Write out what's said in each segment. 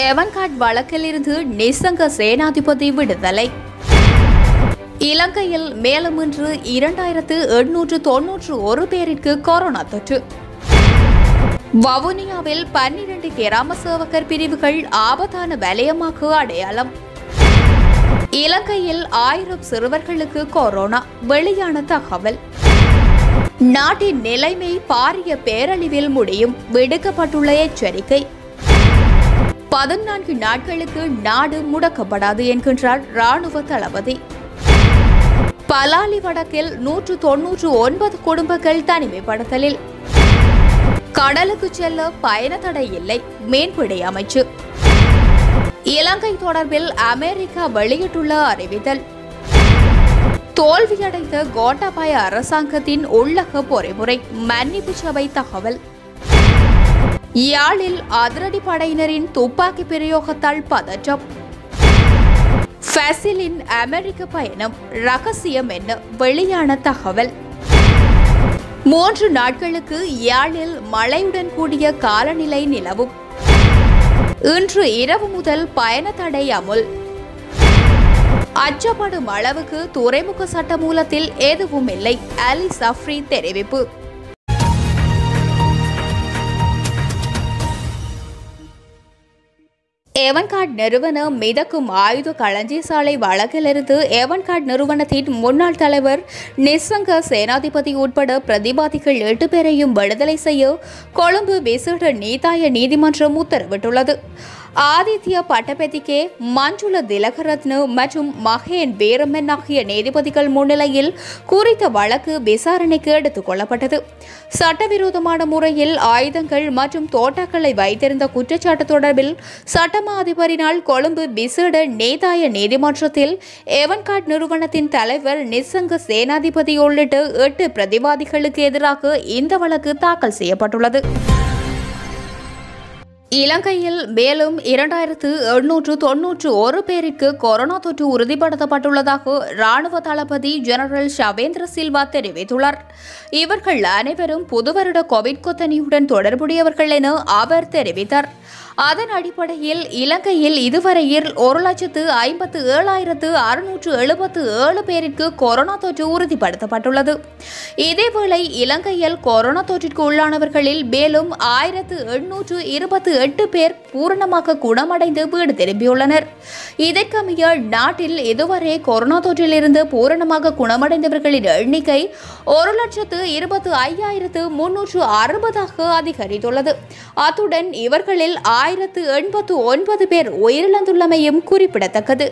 எவன்காட் வழக்கிலிருந்து நிசங்க சேனாதிபதி விடுதலை இலங்கையில் மேலும் இன்று இரண்டாயிரத்து எண்ணூற்று தொன்னூற்று ஒரு பேருக்கு கொரோனா தொற்று வவுனியாவில் பன்னிரண்டு கிராம சேவகர் பிரிவுகள் ஆபத்தான வலயமாக அடையாளம் இலங்கையில் ஆயிரம் சிறுவர்களுக்கு கொரோனா வெளியான தகவல் நாட்டின் நிலைமை பாரிய பேரழிவில் முடியும் விடுக்கப்பட்டுள்ள எச்சரிக்கை பதினான்கு நாட்களுக்கு நாடு முடக்கப்படாது என்கின்றார் ராணுவ தளபதி பலாலி வடக்கில் நூற்று தொன்னூற்று ஒன்பது குடும்பங்கள் தனிமைப்படுத்தலில் கடலுக்கு செல்ல பயண தடை இல்லை மீன்பிடி அமைச்சு இலங்கை தொடர்பில் அமெரிக்கா வெளியிட்டுள்ள அறிவித்தல் தோல்வியடைந்த கோட்டாபாய அரசாங்கத்தின் உள்ளக பொறிமுறை மன்னிப்பு சபை தகவல் யாழில் அதிரடி படையினரின் துப்பாக்கி பிரயோகத்தால் பதற்றம் ஃபெசிலின் அமெரிக்க பயணம் ரகசியம் என்ன வெளியான தகவல் மூன்று நாட்களுக்கு யாழில் மழையுடன் கூடிய காலநிலை நிலவும் இன்று இரவு முதல் பயண தடை அமுல் அச்சப்படும் அளவுக்கு துறைமுக சட்டமூலத்தில் எதுவும் இல்லை அலி சஃப்ரி தெரிவிப்பு எவன்கார்ட் நிறுவன மிதக்கும் ஆயுத களஞ்சியசாலை வழக்கிலிருந்து எவன்கார்ட் நிறுவனத்தின் முன்னாள் தலைவர் நிசங்க சேனாதிபதி உட்பட பிரதிவாதிகள் எட்டு பேரையும் விடுதலை செய்ய கொழும்பு விசேட நீதாய நீதிமன்றம் உத்தரவிட்டுள்ளது ஆதித்ய பட்டபெதிகே மஞ்சுள திலகரத்னு மற்றும் மகேன் வீரமன் ஆகிய நீதிபதிகள் முன்னிலையில் குறித்த வழக்கு விசாரணைக்கு எடுத்துக் கொள்ளப்பட்டது சட்டவிரோதமான முறையில் ஆயுதங்கள் மற்றும் தோட்டாக்களை வைத்திருந்த குற்றச்சாட்டு தொடர்பில் சட்டமா அதிபரினால் கொழும்பு விசேட நேதாய நீதிமன்றத்தில் எவன்கார்ட் நிறுவனத்தின் தலைவர் நிசங்க சேனாதிபதி உள்ளிட்ட எட்டு பிரதிவாதிகளுக்கு எதிராக இந்த வழக்கு தாக்கல் செய்யப்பட்டுள்ளது இலங்கையில் மேலும் இரண்டாயிரத்து எண்ணூற்று தொன்னூற்று ஒரு பேருக்கு கொரோனா தொற்று உறுதிப்படுத்தப்பட்டுள்ளதாக ராணுவ தளபதி ஜெனரல் ஷவேந்திர சில்வா தெரிவித்துள்ளார் இவர்கள் அனைவரும் புதுவருட கோவிட் கொத்தனியுடன் தொடர்புடையவர்கள் என அவர் தெரிவித்தார் அதன் அடிப்படையில் இலங்கையில் இதுவரையில் ஒரு லட்சத்து ஐம்பத்து ஏழாயிரத்து அறுநூற்று எழுபத்து ஏழு பேருக்கு கொரோனா தொற்று உறுதிப்படுத்தப்பட்டுள்ளது இதேவேளை இலங்கையில் கொரோனா தொற்றிற்கு உள்ளானவர்களில் மேலும் ஆயிரத்து எண்ணூற்று இருபத்தி எட்டு பேர் பூரணமாக குணமடைந்து வீடு திரும்பியுள்ளனர் இதற்கமைய நாட்டில் இதுவரை கொரோனா தொற்றிலிருந்து பூரணமாக குணமடைந்தவர்களின் எண்ணிக்கை ஒரு லட்சத்து இருபத்து ஐயாயிரத்து முன்னூற்று அறுபதாக அதிகரித்துள்ளது அத்துடன் இவர்களில் ஆயிரத்து எண்பத்து ஒன்பது பேர் உயிரிழந்துள்ளமையும் குறிப்பிடத்தக்கது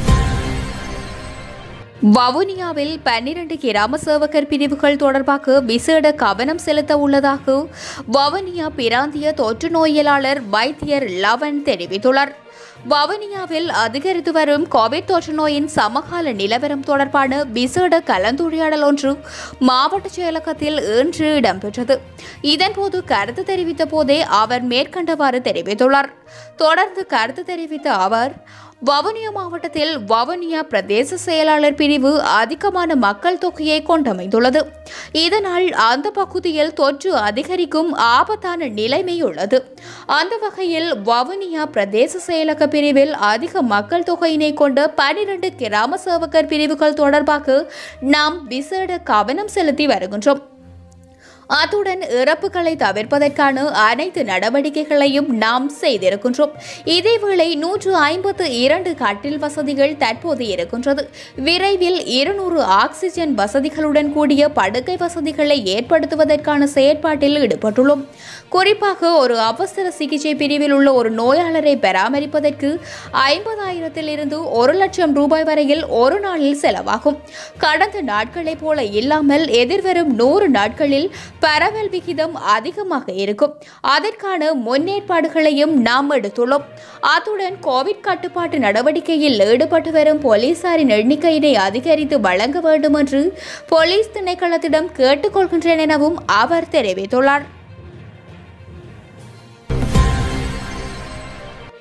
வவுனியாவில் பன்னிரண்டு கிராம சேவகர் பிரிவுகள் தொடர்பாக விசேட கவனம் செலுத்த உள்ளதாக வவுனியா பிராந்திய தொற்று நோயியலாளர் வைத்தியர் லவன் தெரிவித்துள்ளார் வவுனியாவில் அதிகரித்து வரும் கோவிட் தொற்று நோயின் சமகால நிலவரம் தொடர்பான விசேட கலந்துரையாடல் ஒன்று மாவட்ட செயலகத்தில் இன்று இடம்பெற்றது இதன்போது கருத்து தெரிவித்த போதே அவர் மேற்கண்டவாறு தெரிவித்துள்ளார் தொடர்ந்து கருத்து தெரிவித்த அவர் வவுனியா மாவட்டத்தில் வவுனியா பிரதேச செயலாளர் பிரிவு அதிகமான மக்கள் தொகையை கொண்டமைந்துள்ளது இதனால் அந்த பகுதியில் தொற்று அதிகரிக்கும் ஆபத்தான நிலைமை உள்ளது அந்த வகையில் வவுனியா பிரதேச செயலக பிரிவில் அதிக மக்கள் தொகையினை கொண்ட பனிரெண்டு கிராம சேவகர் பிரிவுகள் தொடர்பாக நாம் விசேட கவனம் செலுத்தி வருகின்றோம் அத்துடன் இறப்புகளை தவிர்ப்பதற்கான அனைத்து நடவடிக்கைகளையும் நாம் செய்திருக்கின்றோம் இதேவேளை நூற்று ஐம்பத்து இரண்டு கட்டில் வசதிகள் தற்போது இருக்கின்றது விரைவில் இருநூறு ஆக்சிஜன் வசதிகளுடன் கூடிய படுக்கை வசதிகளை ஏற்படுத்துவதற்கான செயற்பாட்டில் ஈடுபட்டுள்ளோம் குறிப்பாக ஒரு அவசர சிகிச்சை பிரிவில் உள்ள ஒரு நோயாளரை பராமரிப்பதற்கு ஐம்பதாயிரத்தில் இருந்து ஒரு லட்சம் ரூபாய் வரையில் ஒரு நாளில் செலவாகும் கடந்த நாட்களைப் போல இல்லாமல் எதிர்வரும் நூறு நாட்களில் பரவல் விகிதம் அதிகமாக இருக்கும் அதற்கான முன்னேற்பாடுகளையும் நாம் எடுத்துள்ளோம் அத்துடன் கோவிட் கட்டுப்பாட்டு நடவடிக்கையில் ஈடுபட்டு வரும் போலீசாரின் எண்ணிக்கையினை அதிகரித்து வழங்க வேண்டும் என்று போலீஸ் திணைக்களத்திடம் கேட்டுக்கொள்கின்றேன் எனவும் அவர் தெரிவித்துள்ளார்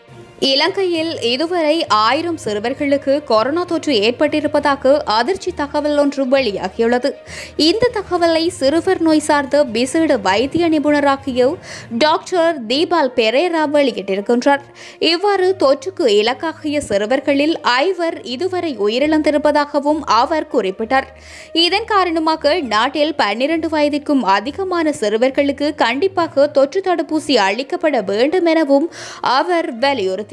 இலங்கையில் இதுவரை ஆயிரம் சிறுவர்களுக்கு கொரோனா தொற்று ஏற்பட்டிருப்பதாக அதிர்ச்சி தகவல் ஒன்று வெளியாகியுள்ளது இந்த தகவலை சிறுவர் நோய் சார்ந்த விசேட வைத்திய நிபுணராகிய டாக்டர் தீபால் பெரேரா வெளியிட்டிருக்கின்றார் இவ்வாறு தொற்றுக்கு இலக்காகிய சிறுவர்களில் ஐவர் இதுவரை உயிரிழந்திருப்பதாகவும் அவர் குறிப்பிட்டார் இதன் காரணமாக நாட்டில் பன்னிரண்டு வயதிற்கும் அதிகமான சிறுவர்களுக்கு கண்டிப்பாக தொற்று தடுப்பூசி அளிக்கப்பட வேண்டும் எனவும் அவர் வலியுறுத்தியுள்ளார்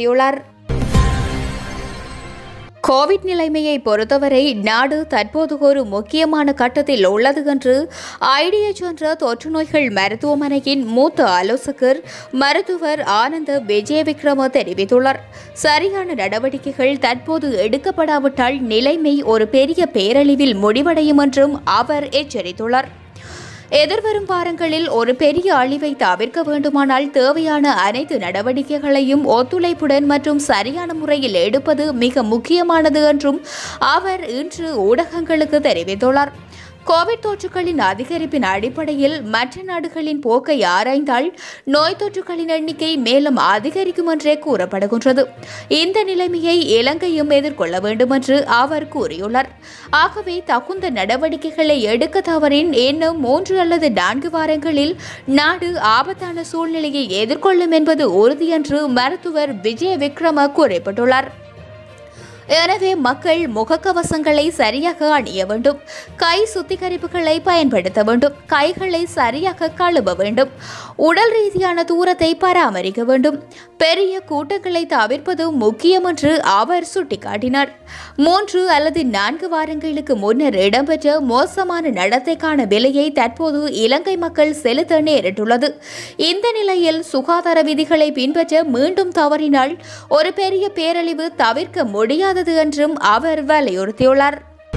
கோவிட் நிலைமையை பொறுத்தவரை நாடு தற்போது ஒரு முக்கியமான கட்டத்தில் உள்ளது என்று ஐடிஎச் என்ற தொற்று நோய்கள் மருத்துவமனையின் மூத்த ஆலோசகர் மருத்துவர் ஆனந்த விஜய விக்ரம தெரிவித்துள்ளார் சரியான நடவடிக்கைகள் தற்போது எடுக்கப்படாவிட்டால் நிலைமை ஒரு பெரிய பேரழிவில் முடிவடையும் என்றும் அவர் எச்சரித்துள்ளார் எதிர்வரும் வாரங்களில் ஒரு பெரிய அழிவை தவிர்க்க வேண்டுமானால் தேவையான அனைத்து நடவடிக்கைகளையும் ஒத்துழைப்புடன் மற்றும் சரியான முறையில் எடுப்பது மிக முக்கியமானது என்றும் அவர் இன்று ஊடகங்களுக்கு தெரிவித்துள்ளார் கோவிட் தொற்றுகளின் அதிகரிப்பின் அடிப்படையில் மற்ற நாடுகளின் போக்கை ஆராய்ந்தால் நோய் தொற்றுகளின் எண்ணிக்கை மேலும் அதிகரிக்கும் என்றே கூறப்படுகின்றது இந்த நிலைமையை இலங்கையும் எதிர்கொள்ள வேண்டும் என்று அவர் கூறியுள்ளார் ஆகவே தகுந்த நடவடிக்கைகளை எடுக்க தவறின் இன்னும் மூன்று அல்லது நான்கு வாரங்களில் நாடு ஆபத்தான சூழ்நிலையை எதிர்கொள்ளும் என்பது உறுதி என்று மருத்துவர் விஜய விக்ரம குறிப்பிட்டுள்ளார் எனவே மக்கள் முகக்கவசங்களை சரியாக அணிய வேண்டும் கை சுத்திகரிப்புகளை பயன்படுத்த வேண்டும் கைகளை சரியாக கழுவ வேண்டும் உடல் ரீதியான தூரத்தை பராமரிக்க வேண்டும் பெரிய கூட்டங்களை தவிர்ப்பது முக்கியம் என்று அவர் சுட்டிக்காட்டினார் மூன்று அல்லது நான்கு வாரங்களுக்கு முன்னர் இடம்பெற்ற மோசமான நடத்தைக்கான விலையை தற்போது இலங்கை மக்கள் செலுத்த நேரிட்டுள்ளது இந்த நிலையில் சுகாதார விதிகளை பின்பற்ற மீண்டும் தவறினால் ஒரு பெரிய பேரழிவு தவிர்க்க முடியாதது என்றும் அவர் வலியுறுத்தியுள்ளார்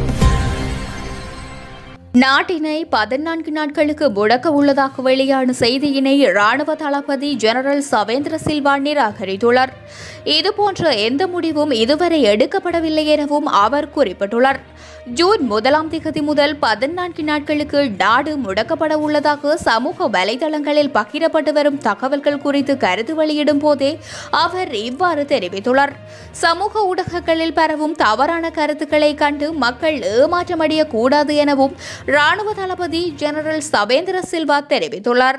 நாட்டினை பதினான்கு நாட்களுக்கு முடக்க உள்ளதாக வெளியான செய்தியினை ராணுவ தளபதி ஜெனரல் சவேந்திர சில்வா நிராகரித்துள்ளார் இதுபோன்ற எந்த முடிவும் இதுவரை எடுக்கப்படவில்லை எனவும் அவர் குறிப்பிட்டுள்ளார் ஜூன் முதலாம் திகதி முதல் பதினான்கு நாட்களுக்கு நாடு முடக்கப்பட உள்ளதாக சமூக வலைதளங்களில் பகிரப்பட்டு வரும் தகவல்கள் குறித்து கருத்து வெளியிடும் போதே அவர் இவ்வாறு தெரிவித்துள்ளார் சமூக ஊடகங்களில் பரவும் தவறான கருத்துக்களை கண்டு மக்கள் ஏமாற்றமடைய கூடாது எனவும் ராணுவ தளபதி ஜெனரல் சவேந்திர சில்வா தெரிவித்துள்ளார்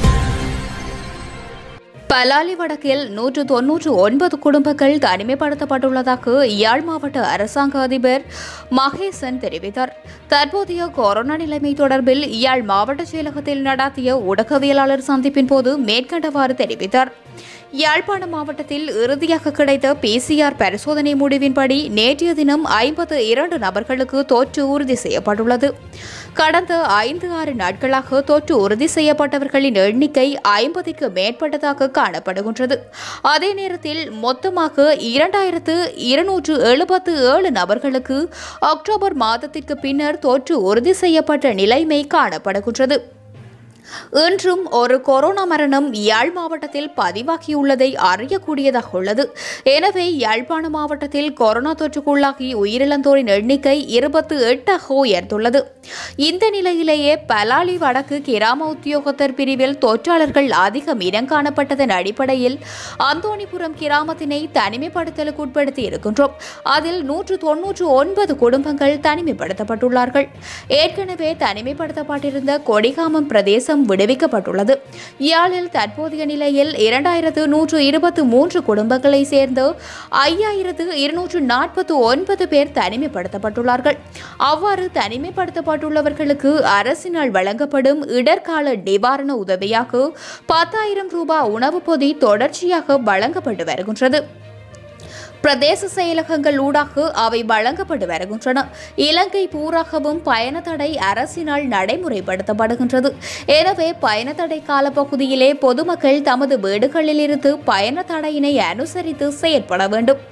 பலாலி வடக்கில் நூற்று தொன்னூற்று ஒன்பது குடும்பங்கள் தனிமைப்படுத்தப்பட்டுள்ளதாக யாழ் மாவட்ட அரசாங்க அதிபர் மகேசன் தெரிவித்தார் தற்போதைய கொரோனா நிலைமை தொடர்பில் யாழ் மாவட்ட செயலகத்தில் நடத்திய ஊடகவியலாளர் சந்திப்பின் போது மேற்கண்டவாறு தெரிவித்தார் யாழ்ப்பாண மாவட்டத்தில் இறுதியாக கிடைத்த பிசிஆர் பரிசோதனை முடிவின்படி நேற்றைய தினம் ஐம்பத்து இரண்டு நபர்களுக்கு தொற்று உறுதி செய்யப்பட்டுள்ளது கடந்த ஐந்து ஆறு நாட்களாக தொற்று உறுதி செய்யப்பட்டவர்களின் எண்ணிக்கை ஐம்பதுக்கு மேற்பட்டதாக காணப்படுகின்றது அதே நேரத்தில் மொத்தமாக இரண்டாயிரத்து இருநூற்று எழுபத்து ஏழு நபர்களுக்கு அக்டோபர் மாதத்திற்கு பின்னர் தொற்று உறுதி செய்யப்பட்ட நிலைமை காணப்படுகின்றது இன்றும் ஒரு கொரோனா மரணம் யாழ் மாவட்டத்தில் பதிவாகியுள்ளதை அறியக்கூடியதாக உள்ளது எனவே யாழ்ப்பாண மாவட்டத்தில் கொரோனா தொற்றுக்குள்ளாகி உயிரிழந்தோரின் எண்ணிக்கை இருபத்தி எட்டாக உயர்ந்துள்ளது இந்த நிலையிலேயே பலாலி வடக்கு கிராம உத்தியோகத்தர் பிரிவில் தொற்றாளர்கள் அதிகம் இனங்காணப்பட்டதன் அடிப்படையில் அந்தோணிபுரம் கிராமத்தினை தனிமைப்படுத்தலுக்கு உட்படுத்தி இருக்கின்றோம் அதில் நூற்று தொன்னூற்று ஒன்பது குடும்பங்கள் தனிமைப்படுத்தப்பட்டுள்ளார்கள் ஏற்கனவே தனிமைப்படுத்தப்பட்டிருந்த கொடிகாமம் பிரதேசம் விடுவிக்கப்பட்டுள்ளது யாழில் தற்போதைய நிலையில் இரண்டாயிரத்து நூற்று இருபத்து மூன்று குடும்பங்களை சேர்ந்து ஐயாயிரத்து இருநூற்று நாற்பத்து ஒன்பது பேர் தனிமைப்படுத்தப்பட்டுள்ளார்கள் அவ்வாறு தனிமைப்படுத்தப்பட்டுள்ளவர்களுக்கு அரசினால் வழங்கப்படும் இடர்கால நிவாரண உதவியாக பத்தாயிரம் ரூபாய் உணவுப் பொதி தொடர்ச்சியாக வழங்கப்பட்டு வருகின்றது பிரதேச செயலகங்கள் ஊடாக அவை வழங்கப்பட்டு வருகின்றன இலங்கை பூராகவும் பயண தடை அரசினால் நடைமுறைப்படுத்தப்படுகின்றது எனவே பயண தடை காலப்பகுதியிலே பொதுமக்கள் தமது வீடுகளில் இருந்து பயண தடையினை அனுசரித்து செயற்பட வேண்டும்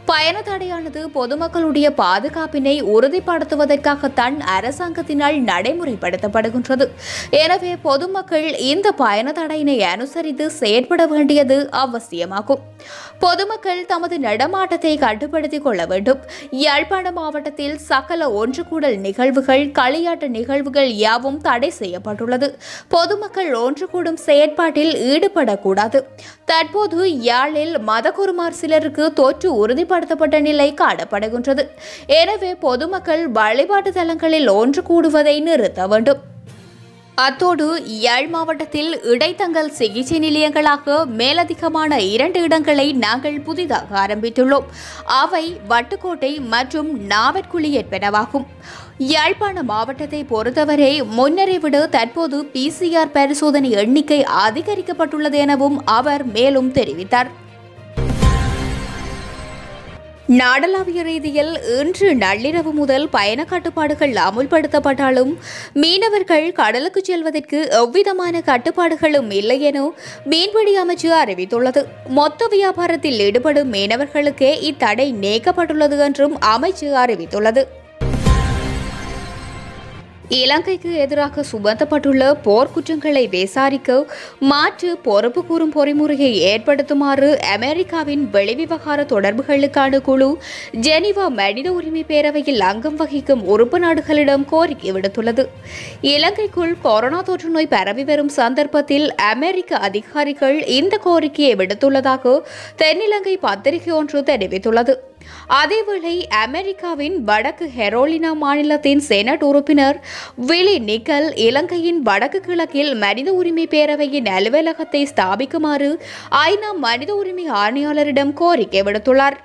பயண தடையானது பொதுமக்களுடைய பாதுகாப்பினை உறுதிப்படுத்துவதற்காகத்தான் அரசாங்கத்தினால் நடைமுறைப்படுத்தப்படுகின்றது எனவே பொதுமக்கள் இந்த பயண தடையினை அனுசரித்து செயற்பட வேண்டியது அவசியமாகும் பொதுமக்கள் தமது நடமாட்டத்தை கட்டுப்படுத்திக் கொள்ள வேண்டும் யாழ்ப்பாண மாவட்டத்தில் சகல ஒன்று கூடல் நிகழ்வுகள் களியாட்ட நிகழ்வுகள் யாவும் தடை செய்யப்பட்டுள்ளது பொதுமக்கள் ஒன்று கூடும் செயற்பாட்டில் ஈடுபடக்கூடாது தற்போது யாழில் மதகுருமார் சிலருக்கு தொற்று உறுதிப்படுத்தப்பட்ட நிலை காணப்படுகின்றது எனவே பொதுமக்கள் வழிபாட்டு தலங்களில் ஒன்று கூடுவதை நிறுத்த வேண்டும் அத்தோடு யாழ் மாவட்டத்தில் இடைத்தங்கல் சிகிச்சை நிலையங்களாக மேலதிகமான இரண்டு இடங்களை நாங்கள் புதிதாக ஆரம்பித்துள்ளோம் அவை வட்டுக்கோட்டை மற்றும் நாவற்குழி என்பனவாகும் யாழ்ப்பாண மாவட்டத்தை பொறுத்தவரை முன்னரை விட தற்போது பிசிஆர் பரிசோதனை எண்ணிக்கை அதிகரிக்கப்பட்டுள்ளது எனவும் அவர் மேலும் தெரிவித்தார் நாடளாவிய ரீதியில் இன்று நள்ளிரவு முதல் பயண கட்டுப்பாடுகள் அமுல்படுத்தப்பட்டாலும் மீனவர்கள் கடலுக்கு செல்வதற்கு எவ்விதமான கட்டுப்பாடுகளும் இல்லை என மீன்பிடி அமைச்சு அறிவித்துள்ளது மொத்த வியாபாரத்தில் ஈடுபடும் மீனவர்களுக்கே இத்தடை நீக்கப்பட்டுள்ளது என்றும் அமைச்சு அறிவித்துள்ளது இலங்கைக்கு எதிராக சுமத்தப்பட்டுள்ள போர்க்குற்றங்களை விசாரிக்க மாற்று பொறுப்பு கூறும் பொறிமுறையை ஏற்படுத்துமாறு அமெரிக்காவின் வெளிவிவகார தொடர்புகளுக்கான குழு ஜெனீவா மனித உரிமை பேரவையில் அங்கம் வகிக்கும் உறுப்பு நாடுகளிடம் கோரிக்கை விடுத்துள்ளது இலங்கைக்குள் கொரோனா தொற்று நோய் பரவி வரும் சந்தர்ப்பத்தில் அமெரிக்க அதிகாரிகள் இந்த கோரிக்கையை விடுத்துள்ளதாக தென்னிலங்கை பத்திரிகை ஒன்று தெரிவித்துள்ளது அதேவேளை அமெரிக்காவின் வடக்கு ஹெரோலினா மாநிலத்தின் செனட் உறுப்பினர் விலி நிக்கல் இலங்கையின் வடக்கு கிழக்கில் மனித உரிமை பேரவையின் அலுவலகத்தை ஸ்தாபிக்குமாறு ஐநா மனித உரிமை ஆணையாளரிடம் கோரிக்கை விடுத்துள்ளார்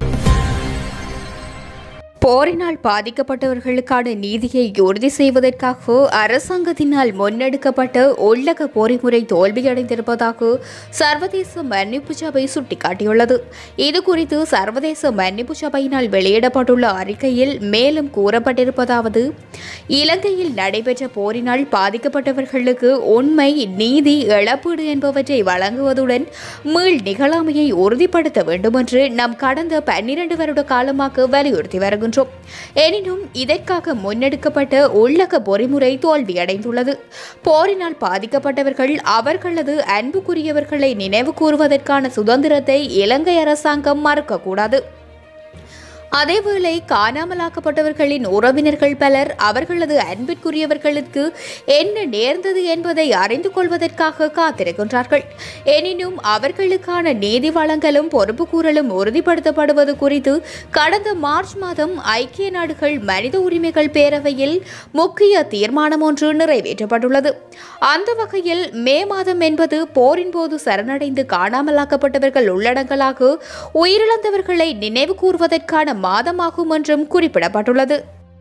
போரினால் பாதிக்கப்பட்டவர்களுக்கான நீதியை உறுதி செய்வதற்காக அரசாங்கத்தினால் முன்னெடுக்கப்பட்ட உள்ளக பொறிமுறை தோல்வியடைந்திருப்பதாக சர்வதேச மன்னிப்பு சபை சுட்டிக்காட்டியுள்ளது இதுகுறித்து சர்வதேச மன்னிப்பு சபையினால் வெளியிடப்பட்டுள்ள அறிக்கையில் மேலும் கூறப்பட்டிருப்பதாவது இலங்கையில் நடைபெற்ற போரினால் பாதிக்கப்பட்டவர்களுக்கு உண்மை நீதி இழப்பீடு என்பவற்றை வழங்குவதுடன் மீள் நிகழாமையை உறுதிப்படுத்த வேண்டும் என்று நாம் கடந்த பன்னிரண்டு வருட காலமாக வலியுறுத்தி வருகின்றோம் எனினும் இதற்காக முன்னெடுக்கப்பட்ட உள்ளக பொறிமுறை தோல்வியடைந்துள்ளது போரினால் பாதிக்கப்பட்டவர்கள் அவர்களது அன்புக்குரியவர்களை நினைவு கூறுவதற்கான சுதந்திரத்தை இலங்கை அரசாங்கம் மறுக்கக்கூடாது அதேவேளை காணாமலாக்கப்பட்டவர்களின் உறவினர்கள் பலர் அவர்களது அன்பிற்குரியவர்களுக்கு என்ன நேர்ந்தது என்பதை அறிந்து கொள்வதற்காக காத்திருக்கின்றார்கள் எனினும் அவர்களுக்கான நீதி வழங்கலும் பொறுப்புக்கூறலும் உறுதிப்படுத்தப்படுவது குறித்து கடந்த மார்ச் மாதம் ஐக்கிய நாடுகள் மனித உரிமைகள் பேரவையில் முக்கிய தீர்மானம் ஒன்று நிறைவேற்றப்பட்டுள்ளது அந்த வகையில் மே மாதம் என்பது போரின் போது சரணடைந்து காணாமலாக்கப்பட்டவர்கள் உள்ளடங்கலாக உயிரிழந்தவர்களை நினைவு கூறுவதற்கான மாதமாகும் என்றும் குறிப்பிடப்பட்டுள்ளது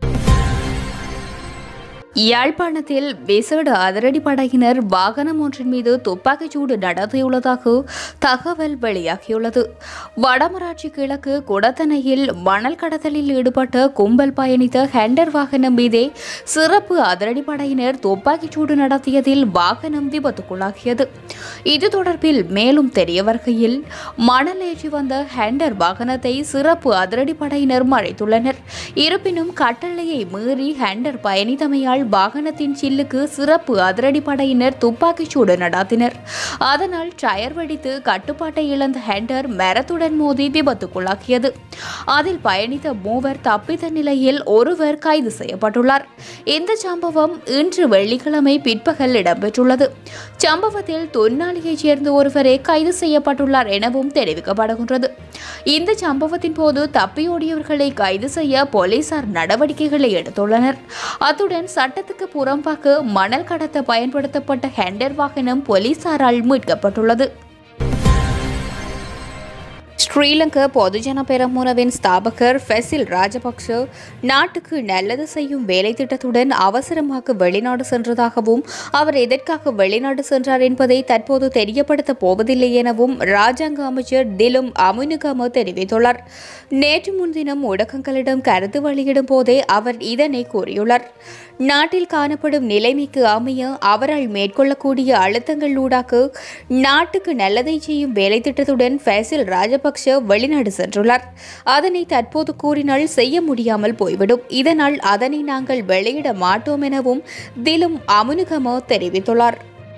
யாழ்ப்பாணத்தில் விசேட அதிரடிப்படையினர் வாகனம் ஒன்றின் மீது துப்பாக்கிச்சூடு நடத்தியுள்ளதாக தகவல் வெளியாகியுள்ளது வடமராட்சி கிழக்கு குடத்தனையில் மணல் கடத்தலில் ஈடுபட்ட கும்பல் பயணித்த ஹெண்டர் வாகனம் மீதே சிறப்பு அதிரடிப்படையினர் துப்பாக்கிச்சூடு நடத்தியதில் வாகனம் விபத்துக்குள்ளாகியது இது தொடர்பில் மேலும் தெரிய வருகையில் மணல் ஏற்றி வந்த ஹெண்டர் வாகனத்தை சிறப்பு அதிரடிப்படையினர் மறைத்துள்ளனர் இருப்பினும் கட்டளையை மீறி ஹெண்டர் பயணித்தமையால் வாகனத்தின் சில்லுக்கு சிறப்பு அதிரடிப்படையினர் துப்பாக்கிச்சூடு நடாத்தினர் அதனால் டயர் வெடித்து கட்டுப்பாட்டை இழந்த ஹெண்டர் மரத்துடன் மோதி விபத்துக்குள்ளாகியது அதில் பயணித்த மூவர் தப்பித்த நிலையில் ஒருவர் கைது செய்யப்பட்டுள்ளார் இந்த சம்பவம் இன்று வெள்ளிக்கிழமை பிற்பகல் இடம்பெற்றுள்ளது சம்பவத்தில் தொழிலாளியைச் சேர்ந்த ஒருவரே கைது செய்யப்பட்டுள்ளார் எனவும் தெரிவிக்கப்படுகின்றது இந்த சம்பவத்தின் போது தப்பியோடியவர்களை கைது செய்ய போலீசார் நடவடிக்கைகளை எடுத்துள்ளனர் அத்துடன் சட்டத்துக்கு புறம்பாக மணல் கடத்த பயன்படுத்தப்பட்ட ஹெண்டர் வாகனம் போலீசாரால் மீட்கப்பட்டுள்ளது ஸ்ரீலங்கா பொதுஜன பெரமுனவின் ஸ்தாபகர் ஃபெசில் ராஜபக்ஷ நாட்டுக்கு நல்லது செய்யும் வேலை திட்டத்துடன் அவசரமாக வெளிநாடு சென்றதாகவும் அவர் எதற்காக வெளிநாடு சென்றார் என்பதை தற்போது தெரியப்படுத்தப் போவதில்லை எனவும் ராஜாங்க அமைச்சர் திலும் அமுனுகம தெரிவித்துள்ளார் நேற்று முன்தினம் ஊடகங்களிடம் கருத்து வெளியிடும் போதே அவர் இதனை கூறியுள்ளார் நாட்டில் காணப்படும் நிலைமைக்கு அமைய அவரால் மேற்கொள்ளக்கூடிய அழுத்தங்களூடாக நாட்டுக்கு நல்லதை செய்யும் வேலை திட்டத்துடன் ஃபேசில் ராஜபக்ஷ ராஜபக்ஷ வெளிநாடு சென்றுள்ளார் அதனை தற்போது கூறினால் செய்ய முடியாமல் போய்விடும் இதனால் அதனை நாங்கள் வெளியிட மாட்டோம் எனவும் திலும் அமுனுகமோ தெரிவித்துள்ளார்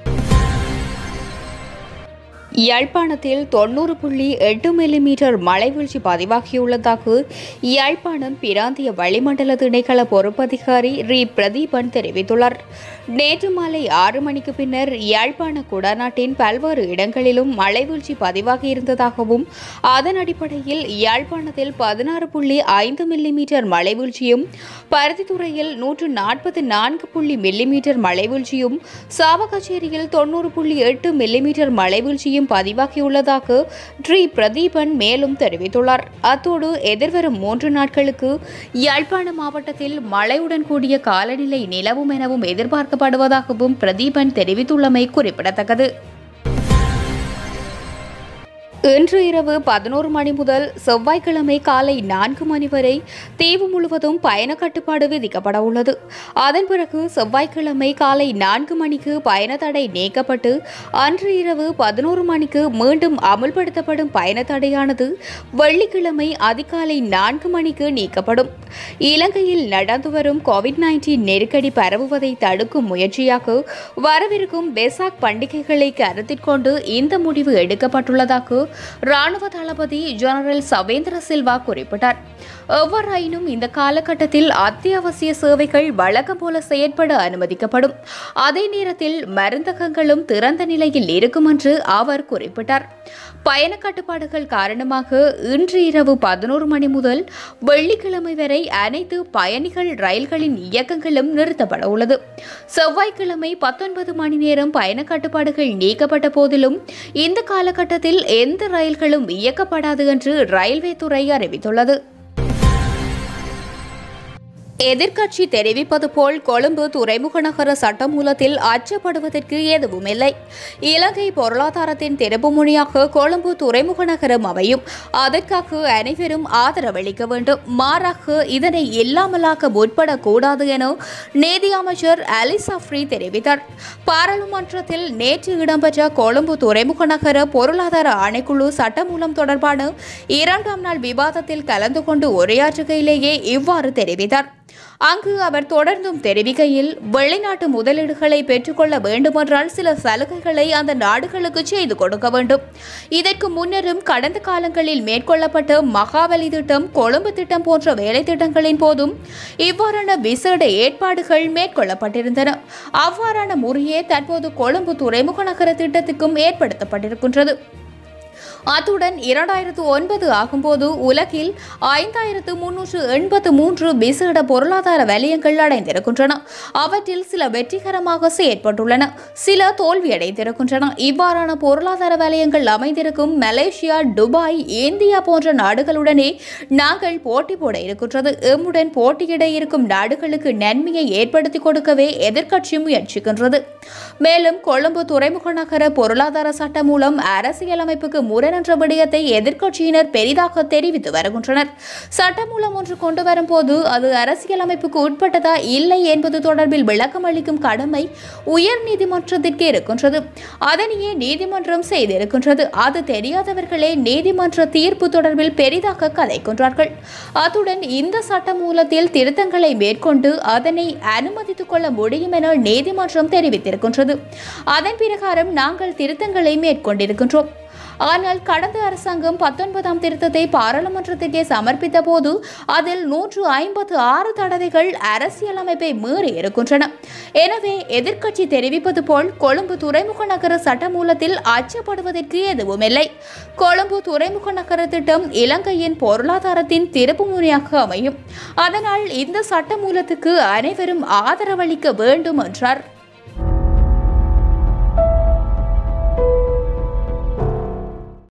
யாழ்ப்பாணத்தில் தொண்ணூறு புள்ளி எட்டு மில்லிமீட்டர் மழை வீழ்ச்சி பதிவாகியுள்ளதாக யாழ்ப்பாணம் பிராந்திய வளிமண்டல திணைக்கள பொறுப்பதிகாரி ரி பிரதீபன் தெரிவித்துள்ளார் நேற்று மாலை ஆறு மணிக்கு பின்னர் யாழ்ப்பாண குடாநாட்டின் பல்வேறு இடங்களிலும் மழை வீழ்ச்சி பதிவாகியிருந்ததாகவும் அதன் அடிப்படையில் யாழ்ப்பாணத்தில் பதினாறு புள்ளி ஐந்து மில்லிமீட்டர் மழை வீழ்ச்சியும் பருத்தித்துறையில் நூற்று நாற்பத்தி நான்கு புள்ளி மில்லிமீட்டர் மழை வீழ்ச்சியும் சாவகச்சேரியில் தொண்ணூறு புள்ளி எட்டு மில்லிமீட்டர் மழை வீழ்ச்சியும் பதிவாகியுள்ளதாக ட்ரீ பிரதீபன் மேலும் தெரிவித்துள்ளார் அத்தோடு எதிர்வரும் மூன்று நாட்களுக்கு யாழ்ப்பாண மாவட்டத்தில் மழையுடன் கூடிய காலநிலை நிலவும் எனவும் எதிர்பார்க்கப்படுவதாகவும் பிரதீபன் தெரிவித்துள்ளமை குறிப்பிடத்தக்கது இன்று இரவு பதினோரு மணி முதல் செவ்வாய்க்கிழமை காலை நான்கு மணி வரை தீவு முழுவதும் பயண கட்டுப்பாடு விதிக்கப்பட உள்ளது அதன் பிறகு செவ்வாய்க்கிழமை காலை நான்கு மணிக்கு பயண தடை நீக்கப்பட்டு அன்று இரவு பதினோரு மணிக்கு மீண்டும் அமுல்படுத்தப்படும் பயண தடையானது வெள்ளிக்கிழமை அதிகாலை நான்கு மணிக்கு நீக்கப்படும் இலங்கையில் நடந்து வரும் கோவிட் நைன்டீன் நெருக்கடி பரவுவதை தடுக்கும் முயற்சியாக வரவிருக்கும் பெசாக் பண்டிகைகளை கருத்தில் கொண்டு இந்த முடிவு எடுக்கப்பட்டுள்ளதாக ராணுவ தளபதி ஜெனரல் சவேந்திர சில்வா குறிப்பிட்டார் எவ்வாறாயினும் இந்த காலகட்டத்தில் அத்தியாவசிய சேவைகள் வழக்கம் போல செயற்பட அனுமதிக்கப்படும் அதே நேரத்தில் மருந்தகங்களும் திறந்த நிலையில் இருக்கும் என்று அவர் குறிப்பிட்டார் பயண கட்டுப்பாடுகள் காரணமாக இன்று இரவு பதினோரு மணி முதல் வெள்ளிக்கிழமை வரை அனைத்து பயணிகள் ரயில்களின் இயக்கங்களும் நிறுத்தப்பட உள்ளது செவ்வாய்க்கிழமை பத்தொன்பது மணி நேரம் பயண கட்டுப்பாடுகள் நீக்கப்பட்ட போதிலும் இந்த காலகட்டத்தில் எந்த ரயில்களும் இயக்கப்படாது என்று ரயில்வே துறை அறிவித்துள்ளது எதிர்க்கட்சி தெரிவிப்பது போல் கொழும்பு துறைமுக நகர சட்டமூலத்தில் அச்சப்படுவதற்கு எதுவுமில்லை இலங்கை பொருளாதாரத்தின் திருப்புமுனையாக கொழும்பு துறைமுக நகரம் அமையும் அதற்காக அனைவரும் ஆதரவளிக்க வேண்டும் மாறாக இதனை இல்லாமலாக்க முற்படக்கூடாது என நீதி அமைச்சர் அலி சஃப்ரி தெரிவித்தார் பாராளுமன்றத்தில் நேற்று இடம்பெற்ற கொழும்பு துறைமுக நகர பொருளாதார ஆணைக்குழு சட்டமூலம் தொடர்பான இரண்டாம் நாள் விவாதத்தில் கலந்து கொண்டு உரையாற்றுகையிலேயே இவ்வாறு தெரிவித்தார் அங்கு அவர் தொடர்ந்தும் தெரிவிக்கையில் வெளிநாட்டு முதலீடுகளை பெற்றுக்கொள்ள வேண்டுமென்றால் சில சலுகைகளை அந்த நாடுகளுக்கு செய்து கொடுக்க வேண்டும் இதற்கு முன்னரும் கடந்த காலங்களில் மேற்கொள்ளப்பட்ட மகாவலி திட்டம் கொழும்பு திட்டம் போன்ற வேலை திட்டங்களின் போதும் இவ்வாறான விசேட ஏற்பாடுகள் மேற்கொள்ளப்பட்டிருந்தன அவ்வாறான முறையே தற்போது கொழும்பு துறைமுக நகர திட்டத்துக்கும் ஏற்படுத்தப்பட்டிருக்கின்றது அத்துடன் இரண்டாயிரத்து ஒன்பது ஆகும்போது உலகில் ஐந்தாயிரத்து முன்னூற்று எண்பத்து மூன்று விசேட பொருளாதார வலயங்கள் அடைந்திருக்கின்றன அவற்றில் சில வெற்றிகரமாக செயற்பட்டுள்ளன சில தோல்வியடைந்திருக்கின்றன இவ்வாறான பொருளாதார வலயங்கள் அமைந்திருக்கும் மலேசியா துபாய் இந்தியா போன்ற நாடுகளுடனே நாங்கள் போட்டி போட இருக்கின்றது எம்முடன் போட்டியிட இருக்கும் நாடுகளுக்கு நன்மையை ஏற்படுத்தி கொடுக்கவே எதிர்க்கட்சி முயற்சிக்கின்றது மேலும் கொழும்பு துறைமுக நகர பொருளாதார சட்டம் மூலம் அரசியலமைப்புக்கு முரண் என்ற விடயத்தை எதிர்க்கட்சியினர் பெரிதாக தெரிவித்து வருகின்றனர் சட்டமூலம் ஒன்று கொண்டு வரும்போது அது அரசியலமைப்புக்கு உட்பட்டதா இல்லை என்பது தொடர்பில் விளக்கம் அளிக்கும் கடமை உயர் நீதிமன்றத்திற்கு இருக்கின்றது அதனையே நீதிமன்றம் செய்திருக்கின்றது அது தெரியாதவர்களே நீதிமன்ற தீர்ப்பு தொடர்பில் பெரிதாக கதைக்கின்றார்கள் அத்துடன் இந்த சட்டமூலத்தில் திருத்தங்களை மேற்கொண்டு அதனை அனுமதித்துக் கொள்ள முடியும் என நீதிமன்றம் தெரிவித்திருக்கின்றது அதன் பிரகாரம் நாங்கள் திருத்தங்களை மேற்கொண்டிருக்கின்றோம் ஆனால் கடந்த அரசாங்கம் பத்தொன்பதாம் திருத்தத்தை பாராளுமன்றத்திற்கே சமர்ப்பித்த போது அதில் நூற்று ஐம்பத்து ஆறு தடவைகள் அரசியலமைப்பை மீறி இருக்கின்றன எனவே எதிர்க்கட்சி தெரிவிப்பது போல் கொழும்பு துறைமுக நகர சட்டமூலத்தில் அச்சப்படுவதற்கு எதுவுமில்லை கொழும்பு துறைமுக நகர திட்டம் இலங்கையின் பொருளாதாரத்தின் திருப்புமுனையாக அமையும் அதனால் இந்த சட்டமூலத்துக்கு அனைவரும் ஆதரவளிக்க வேண்டும் என்றார்